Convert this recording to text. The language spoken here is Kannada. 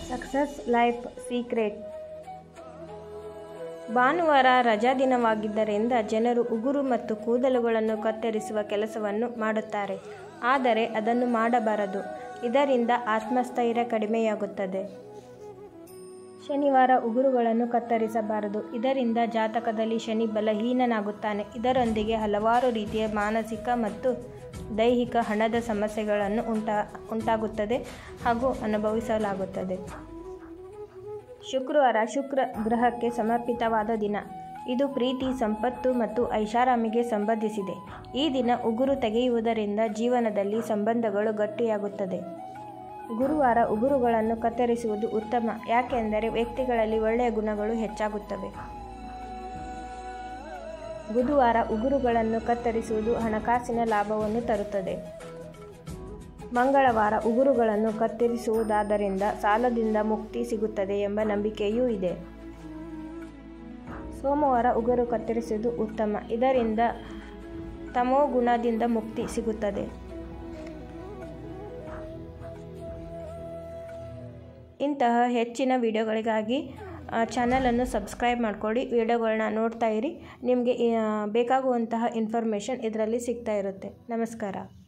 ಸಕ್ಸಸ್ ಲೈಫ್ ಸೀಕ್ರೆಟ್ ಭಾನುವಾರ ರಜಾದಿನವಾಗಿದ್ದರಿಂದ ಜನರು ಉಗುರು ಮತ್ತು ಕೂದಲುಗಳನ್ನು ಕತ್ತರಿಸುವ ಕೆಲಸವನ್ನು ಮಾಡುತ್ತಾರೆ ಆದರೆ ಅದನ್ನು ಮಾಡಬಾರದು ಇದರಿಂದ ಆತ್ಮಸ್ಥೈರ್ಯ ಕಡಿಮೆಯಾಗುತ್ತದೆ ಶನಿವಾರ ಉಗುರುಗಳನ್ನು ಕತ್ತರಿಸಬಾರದು ಇದರಿಂದ ಜಾತಕದಲ್ಲಿ ಶನಿ ಬಲಹೀನನಾಗುತ್ತಾನೆ ಇದರೊಂದಿಗೆ ಹಲವಾರು ರೀತಿಯ ಮಾನಸಿಕ ಮತ್ತು ದೈಹಿಕ ಹಣದ ಸಮಸ್ಯೆಗಳನ್ನು ಉಂಟಾ ಉಂಟಾಗುತ್ತದೆ ಹಾಗೂ ಅನುಭವಿಸಲಾಗುತ್ತದೆ ಶುಕ್ರವಾರ ಶುಕ್ರ ಗ್ರಹಕ್ಕೆ ಸಮರ್ಪಿತವಾದ ದಿನ ಇದು ಪ್ರೀತಿ ಸಂಪತ್ತು ಮತ್ತು ಐಷಾರಾಮಿಗೆ ಸಂಬಂಧಿಸಿದೆ ಈ ದಿನ ಉಗುರು ತೆಗೆಯುವುದರಿಂದ ಜೀವನದಲ್ಲಿ ಸಂಬಂಧಗಳು ಗಟ್ಟಿಯಾಗುತ್ತದೆ ಗುರುವಾರ ಉಗುರುಗಳನ್ನು ಕತ್ತರಿಸುವುದು ಉತ್ತಮ ಯಾಕೆಂದರೆ ವ್ಯಕ್ತಿಗಳಲ್ಲಿ ಒಳ್ಳೆಯ ಗುಣಗಳು ಹೆಚ್ಚಾಗುತ್ತವೆ ಬುಧವಾರ ಉಗುರುಗಳನ್ನು ಕತ್ತರಿಸುವುದು ಹಣಕಾಸಿನ ಲಾಭವನ್ನು ತರುತ್ತದೆ ಮಂಗಳವಾರ ಉಗುರುಗಳನ್ನು ಕತ್ತರಿಸುವುದಾದರಿಂದ ಸಾಲದಿಂದ ಮುಕ್ತಿ ಸಿಗುತ್ತದೆ ಎಂಬ ನಂಬಿಕೆಯೂ ಇದೆ ಸೋಮವಾರ ಉಗುರು ಕತ್ತರಿಸುವುದು ಉತ್ತಮ ಇದರಿಂದ ತಮೋಗುಣದಿಂದ ಮುಕ್ತಿ ಸಿಗುತ್ತದೆ ಇಂತಹ ಹೆಚ್ಚಿನ ವಿಡಿಯೋಗಳಿಗಾಗಿ ಚಾನಲನ್ನು ಸಬ್ಸ್ಕ್ರೈಬ್ ಮಾಡ್ಕೊಳ್ಳಿ ವಿಡಿಯೋಗಳನ್ನ ನೋಡ್ತಾ ಇರಿ ನಿಮಗೆ ಬೇಕಾಗುವಂತಹ ಇನ್ಫಾರ್ಮೇಷನ್ ಇದರಲ್ಲಿ ಸಿಗ್ತಾ ಇರುತ್ತೆ ನಮಸ್ಕಾರ